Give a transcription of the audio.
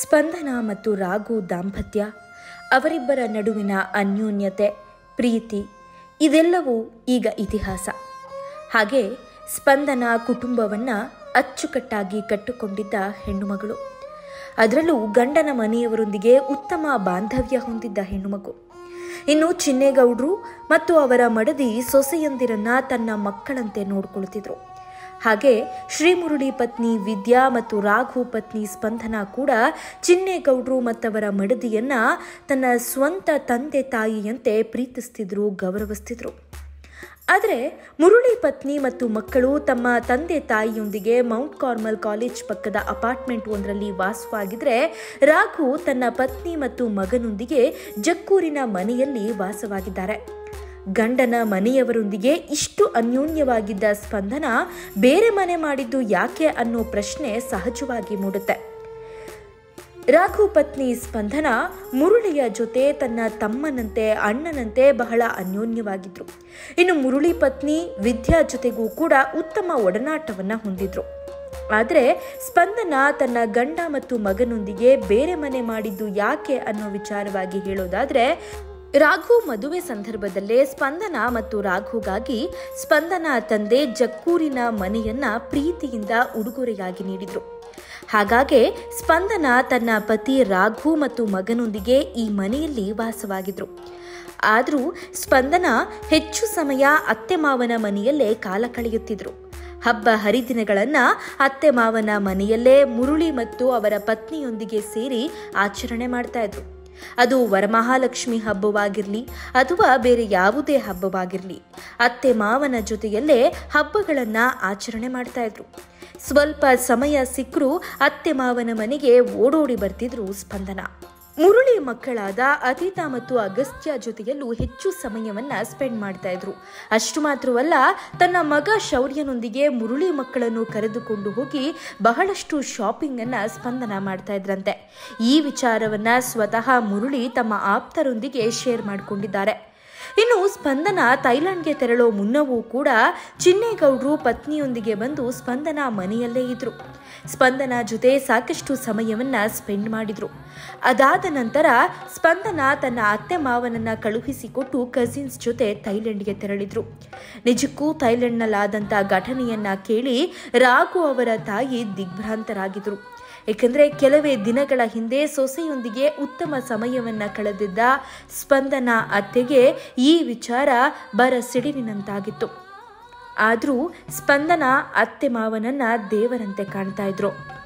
ಸ್ಪಂದನ ಮತ್ತು ರಾಘು ದಾಂಪತ್ಯ ಅವರಿಬ್ಬರ ನಡುವಿನ ಅನ್ಯೋನ್ಯತೆ ಪ್ರೀತಿ ಇದೆಲ್ಲವೂ ಈಗ ಇತಿಹಾಸ ಹಾಗೆ ಸ್ಪಂದನ ಕುಟುಂಬವನ್ನು ಅಚ್ಚುಕಟ್ಟಾಗಿ ಕಟ್ಟಿಕೊಂಡಿದ್ದ ಹೆಣ್ಣುಮಗಳು ಅದರಲ್ಲೂ ಗಂಡನ ಮನೆಯವರೊಂದಿಗೆ ಉತ್ತಮ ಬಾಂಧವ್ಯ ಹೊಂದಿದ್ದ ಹೆಣ್ಣುಮಗು ಇನ್ನು ಚಿನ್ನೇಗೌಡರು ಮತ್ತು ಅವರ ಮಡದಿ ಸೊಸೆಯಂದಿರನ್ನ ತನ್ನ ಮಕ್ಕಳಂತೆ ನೋಡ್ಕೊಳ್ತಿದ್ರು ಹಾಗೆ ಶ್ರೀಮುರುಳಿ ಪತ್ನಿ ವಿದ್ಯಾ ಮತ್ತು ರಾಘು ಪತ್ನಿ ಸ್ಪಂದನ ಕೂಡ ಚಿನ್ನೇಗೌಡರು ಮತ್ತವರ ಮಡದಿಯನ್ನ ತನ್ನ ಸ್ವಂತ ತಂದೆ ತಾಯಿಯಂತೆ ಪ್ರೀತಿಸ್ತಿದ್ರು ಗೌರವಿಸ್ತಿದ್ರು ಆದರೆ ಮುರುಳಿ ಪತ್ನಿ ಮತ್ತು ಮಕ್ಕಳು ತಮ್ಮ ತಂದೆ ತಾಯಿಯೊಂದಿಗೆ ಮೌಂಟ್ ಕಾರ್ಮಲ್ ಕಾಲೇಜ್ ಪಕ್ಕದ ಅಪಾರ್ಟ್ಮೆಂಟ್ ಒಂದರಲ್ಲಿ ವಾಸವಾಗಿದ್ರೆ ರಾಘು ತನ್ನ ಪತ್ನಿ ಮತ್ತು ಮಗನೊಂದಿಗೆ ಜಕ್ಕೂರಿನ ಮನೆಯಲ್ಲಿ ವಾಸವಾಗಿದ್ದಾರೆ ಗಂಡನ ಮನೆಯವರೊಂದಿಗೆ ಇಷ್ಟು ಅನ್ಯೋನ್ಯವಾಗಿದ್ದ ಸ್ಪಂದನ ಬೇರೆ ಮನೆ ಮಾಡಿದ್ದು ಯಾಕೆ ಅನ್ನೋ ಪ್ರಶ್ನೆ ಸಹಜವಾಗಿ ಮೂಡುತ್ತೆ ರಾಘು ಪತ್ನಿ ಸ್ಪಂದನ ಮುರುಳಿಯ ಜೊತೆ ತನ್ನ ತಮ್ಮನಂತೆ ಅಣ್ಣನಂತೆ ಬಹಳ ಅನ್ಯೋನ್ಯವಾಗಿದ್ರು ಇನ್ನು ಮುರುಳಿ ಪತ್ನಿ ವಿದ್ಯಾ ಜೊತೆಗೂ ಕೂಡ ಉತ್ತಮ ಒಡನಾಟವನ್ನ ಹೊಂದಿದ್ರು ಆದರೆ ಸ್ಪಂದನ ತನ್ನ ಗಂಡ ಮತ್ತು ಮಗನೊಂದಿಗೆ ಬೇರೆ ಮನೆ ಮಾಡಿದ್ದು ಯಾಕೆ ಅನ್ನೋ ವಿಚಾರವಾಗಿ ಹೇಳೋದಾದ್ರೆ ರಾಘು ಮದುವೆ ಸಂದರ್ಭದಲ್ಲೇ ಸ್ಪಂದನ ಮತ್ತು ರಾಘುಗಾಗಿ ಸ್ಪಂದನ ತಂದೆ ಜಕ್ಕೂರಿನ ಮನೆಯನ್ನ ಪ್ರೀತಿಯಿಂದ ಉಡುಗೊರೆಯಾಗಿ ನೀಡಿದ್ರು ಹಾಗಾಗಿ ಸ್ಪಂದನ ತನ್ನ ಪತಿ ರಾಘು ಮತ್ತು ಮಗನೊಂದಿಗೆ ಈ ಮನೆಯಲ್ಲಿ ವಾಸವಾಗಿದ್ರು ಆದರೂ ಸ್ಪಂದನ ಹೆಚ್ಚು ಸಮಯ ಅತ್ತೆ ಮಾವನ ಮನೆಯಲ್ಲೇ ಕಾಲ ಕಳೆಯುತ್ತಿದ್ರು ಹಬ್ಬ ಹರಿದಿನಗಳನ್ನ ಅತ್ತೆ ಮಾವನ ಮನೆಯಲ್ಲೇ ಮುರುಳಿ ಮತ್ತು ಅವರ ಪತ್ನಿಯೊಂದಿಗೆ ಸೇರಿ ಆಚರಣೆ ಮಾಡ್ತಾ ಇದ್ರು ಅದು ವರಮಹಾಲಕ್ಷ್ಮಿ ಹಬ್ಬವಾಗಿರಲಿ ಅಥವಾ ಬೇರೆ ಯಾವುದೇ ಹಬ್ಬವಾಗಿರಲಿ ಅತ್ತೆ ಮಾವನ ಜೊತೆಯಲ್ಲೇ ಹಬ್ಬಗಳನ್ನ ಆಚರಣೆ ಮಾಡ್ತಾ ಇದ್ರು ಸ್ವಲ್ಪ ಸಮಯ ಸಿಕ್ಕರೂ ಅತ್ತೆ ಮಾವನ ಮನೆಗೆ ಓಡೋಡಿ ಬರ್ತಿದ್ರು ಸ್ಪಂದನ ಮುರುಳಿ ಮಕ್ಕಳಾದ ಅತೀತ ಮತ್ತು ಅಗಸ್ತ್ಯ ಜೊತೆಯಲ್ಲೂ ಹೆಚ್ಚು ಸಮಯವನ್ನ ಸ್ಪೆಂಡ್ ಮಾಡ್ತಾ ಇದ್ರು ಅಷ್ಟು ಮಾತ್ರವಲ್ಲ ತನ್ನ ಮಗ ಶೌರ್ಯನೊಂದಿಗೆ ಮುರುಳಿ ಮಕ್ಕಳನ್ನು ಕರೆದುಕೊಂಡು ಹೋಗಿ ಬಹಳಷ್ಟು ಶಾಪಿಂಗ್ ಅನ್ನ ಸ್ಪಂದನ ಮಾಡ್ತಾ ಇದ್ರಂತೆ ಈ ವಿಚಾರವನ್ನ ಸ್ವತಃ ಮುರುಳಿ ತಮ್ಮ ಆಪ್ತರೊಂದಿಗೆ ಶೇರ್ ಮಾಡಿಕೊಂಡಿದ್ದಾರೆ ಇನ್ನು ಸ್ಪಂದನ ಥೈಲ್ಯಾಂಡ್ಗೆ ತೆರಳೋ ಮುನ್ನವೂ ಕೂಡ ಚಿನ್ನೇಗೌಡರು ಪತ್ನಿಯೊಂದಿಗೆ ಬಂದು ಸ್ಪಂದನ ಮನೆಯಲ್ಲೇ ಇದ್ರು ಸ್ಪಂದನ ಜೊತೆ ಸಾಕಷ್ಟು ಸಮಯವನ್ನ ಸ್ಪೆಂಡ್ ಮಾಡಿದ್ರು ಅದಾದ ನಂತರ ಸ್ಪಂದನ ತನ್ನ ಅತ್ತೆ ಮಾವನನ್ನ ಕಳುಹಿಸಿಕೊಟ್ಟು ಕಸಿನ್ಸ್ ಜೊತೆ ಥೈಲ್ಯಾಂಡ್ಗೆ ತೆರಳಿದ್ರು ನಿಜಕ್ಕೂ ಥೈಲ್ಯಾಂಡ್ನಲ್ಲಾದಂಥ ಘಟನೆಯನ್ನ ಕೇಳಿ ರಾಘು ಅವರ ತಾಯಿ ದಿಗ್ಭ್ರಾಂತರಾಗಿದ್ರು ಏಕೆಂದರೆ ಕೆಲವೇ ದಿನಗಳ ಹಿಂದೆ ಸೊಸೆಯೊಂದಿಗೆ ಉತ್ತಮ ಸಮಯವನ್ನ ಕಳೆದಿದ್ದ ಸ್ಪಂದನ ಅತ್ತೆಗೆ ಈ ವಿಚಾರ ಬರ ಸಿಡಿಲಿನಂತಾಗಿತ್ತು ಆದರೂ ಸ್ಪಂದನ ಅತ್ತೆ ಮಾವನನ್ನ ದೇವರಂತೆ ಕಾಣ್ತಾ ಇದ್ರು